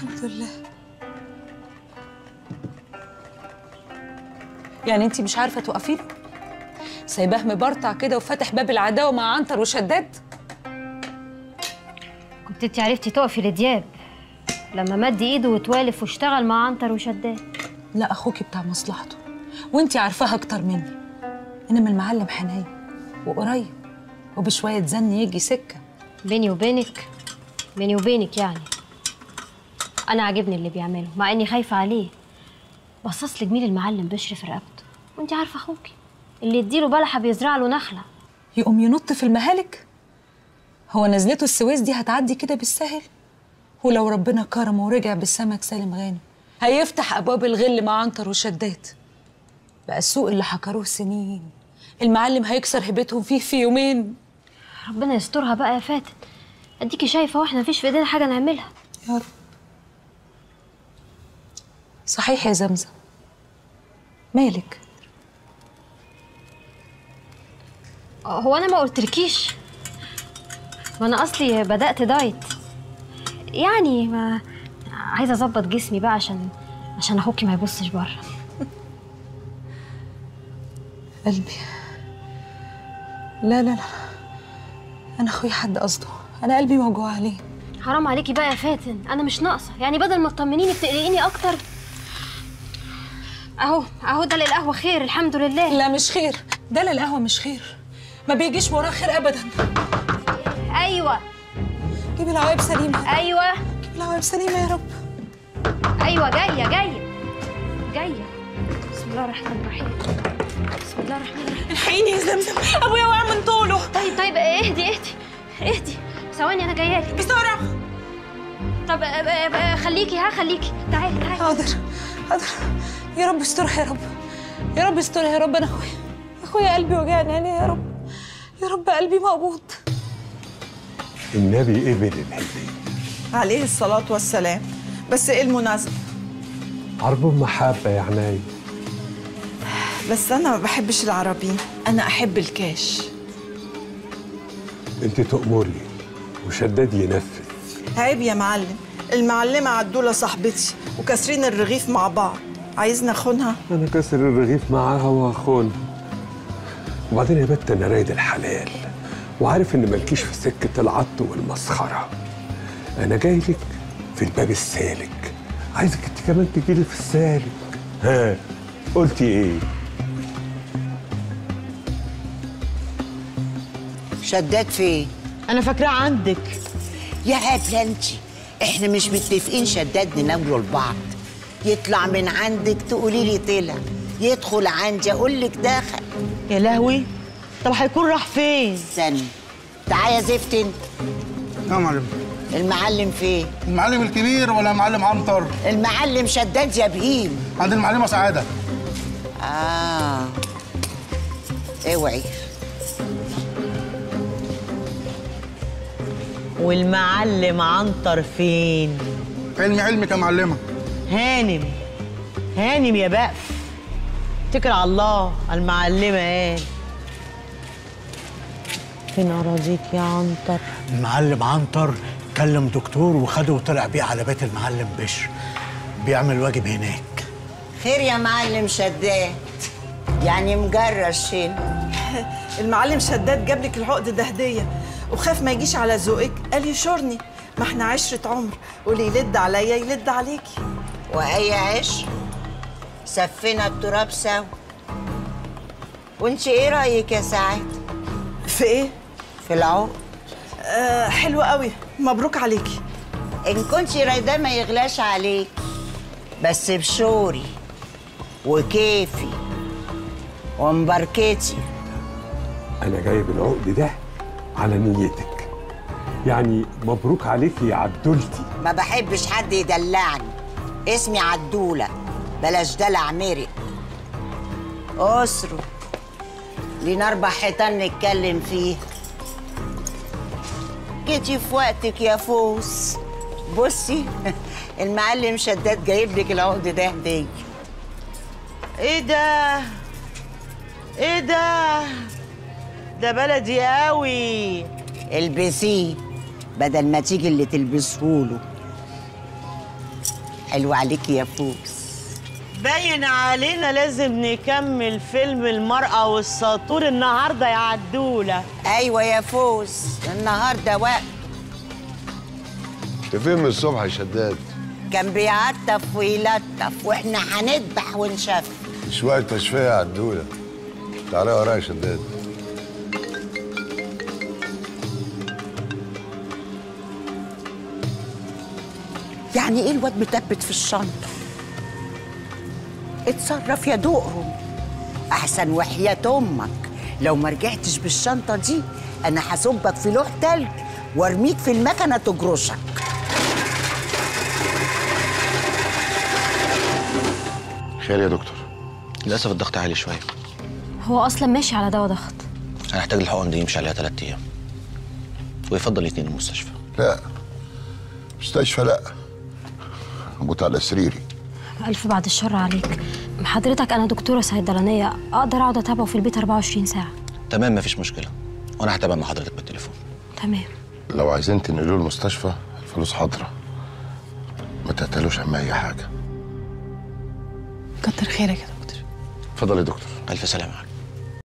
الحمد لله يعني انت مش عارفه توقفي له سايباه مبرطع كده وفاتح باب العداوه مع عنتر وشداد كنت انت عرفتي تقفي لدياب لما مد ايده وتوالف واشتغل مع عنتر وشداد لا اخوكي بتاع مصلحته وانت عارفاها اكتر مني انما المعلم حنين وقريب وبشويه زن يجي سكه بيني وبينك بيني وبينك يعني انا عاجبني اللي بيعمله مع اني خايفه عليه بصص لجميل المعلم بشر في رقبته وانت عارفه اخوكي اللي يديله بلحه بيزرع له نخله يقوم ينط في المهالك هو نزلته السويس دي هتعدي كده بالسهل ولو ربنا كرمه ورجع بالسمك سالم غانم هيفتح ابواب الغل مع عنتر وشداد بقى السوق اللي حكروه سنين المعلم هيكسر هيبتهم فيه في يومين ربنا يسترها بقى يا فاتن اديكي شايفه واحنا مفيش في ايدينا حاجه نعملها يا رب صحيح يا زمزم مالك هو انا ما قلتلكيش ما انا اصلي بدات دايت يعني ما عايزه اظبط جسمي بقى عشان عشان اخوكي ما يبصش بره قلبي لا لا لا انا اخويا حد قصده انا قلبي موجوع عليه حرام عليكي بقى يا فاتن انا مش ناقصه يعني بدل ما تطمنيني بتقلقيني اكتر اهو اهو ده للقهوه خير الحمد لله لا مش خير ده للقهوه مش خير ما بيجيش وراه خير ابدا ايوه جيبي العوايب سليمه ايوه جيبي العوايب سليمه يا رب ايوه جايه جايه جايه بسم الله الرحمن الرحيم بسم الله الرحمن الرحيم الحقيني يا زمزم ابويا وقع من طوله طيب طيب اهدي اهدي اهدي ثواني انا جايه لك بسرعه طب آه، آه، آه، خليكي ها خليكي تعالي تعالي حاضر حاضر يا رب استرها يا رب يا رب استرها يا رب انا اخويا اخويا قلبي وجعني عليه يا رب يا رب قلبي مقبوض النبي قبل الهدية عليه الصلاة والسلام بس ايه المناسبة عربون محبة يا عناي بس أنا ما بحبش العربين أنا أحب الكاش انت تأمري وشداد ينفذ عيب يا معلم المعلمة عدولة صاحبتي وكاسرين الرغيف مع بعض عايزني أخونها انا كسر الرغيف معاها واخون وبعدين يا بت انا رايد الحلال وعارف ان مالكيش في سكة العط والمسخرة انا جاي لك في الباب السالك عايزك انت كمان تجيلي في السالك ها قلتي ايه شداد فين؟ انا فاكراه عندك يا هبلة انت احنا مش متفقين شداد نناوله لبعض يطلع من عندك تقولي لي طلع يدخل عندي اقول لك دخل يا لهوي طب هيكون راح فين استني تعالى يا زفت انت يا معلم المعلم فين؟ المعلم الكبير ولا معلم عنتر؟ المعلم شداد يا بهيم عند المعلمة سعادة اه اوعي والمعلم عنتر فين علمي علمك يا معلمة هانم هانم يا بقف اتكل على الله المعلمة قال فين أراضيك يا عنتر المعلم عنتر كلم دكتور وخده وطلع بيه على بيت المعلم بشر بيعمل واجب هناك خير يا معلم شداد يعني مجرد شيل المعلم شداد جاب لك العقد ده هدية وخاف ما يجيش على ذوقك قال يشورني ما احنا عشرة عمر واللي يلد عليا يلد عليكي واي عشر سفينا التراب سوا وانت ايه رايك يا سعاد في ايه؟ في العقد آه حلوة قوي مبروك عليكي ان كنت رايداه ما يغلاش عليك بس بشوري وكيفي ومباركتي انا جايب العقد ده على نيتك يعني مبروك عليكي يا عدولتي ما بحبش حد يدلعني اسمي عدولة بلاش دلع مرق أسره لينا أربع حيطان نتكلم فيها جيتي في وقتك يا فوز بصي المعلم شداد جايب لك العقد ده هدية ايه ده ايه ده ده بلدي قوي البسيه بدل ما تيجي اللي تلبسهوله حلو عليكي يا فوز باين علينا لازم نكمل فيلم المرأة والساطور النهاردة يا عدولة ايوه يا فوز النهارده وقت انت فين من الصبح يا شداد؟ كان بيعطف ويلطف واحنا هنذبح ونشف شوية تشفية يا عدولة تعالى ورايا يا شداد يعني ايه الواد متبت في الشنطه اتصرف يا دقرم احسن وحياة امك لو ما رجعتش بالشنطه دي انا هصبك في لوح تلج وارميك في المكنه تجرشك خير يا دكتور للاسف الضغط عالي شويه هو اصلا ماشي على دواء ضغط هنحتاج الحقن دي يمشي عليها ثلاث ايام ويفضل يتنقل المستشفى لا مستشفى لا اموت على سريري الف بعد الشر عليك حضرتك انا دكتوره صيدلانيه اقدر اقعد اتابعه في البيت 24 ساعه تمام مفيش مشكله وانا هتابع مع حضرتك بالتليفون تمام لو عايزين تنقلوه المستشفى الفلوس حاضرة ما تقتلوش عم أي حاجة كتر خيرك يا دكتور اتفضل يا دكتور الف سلامه عليك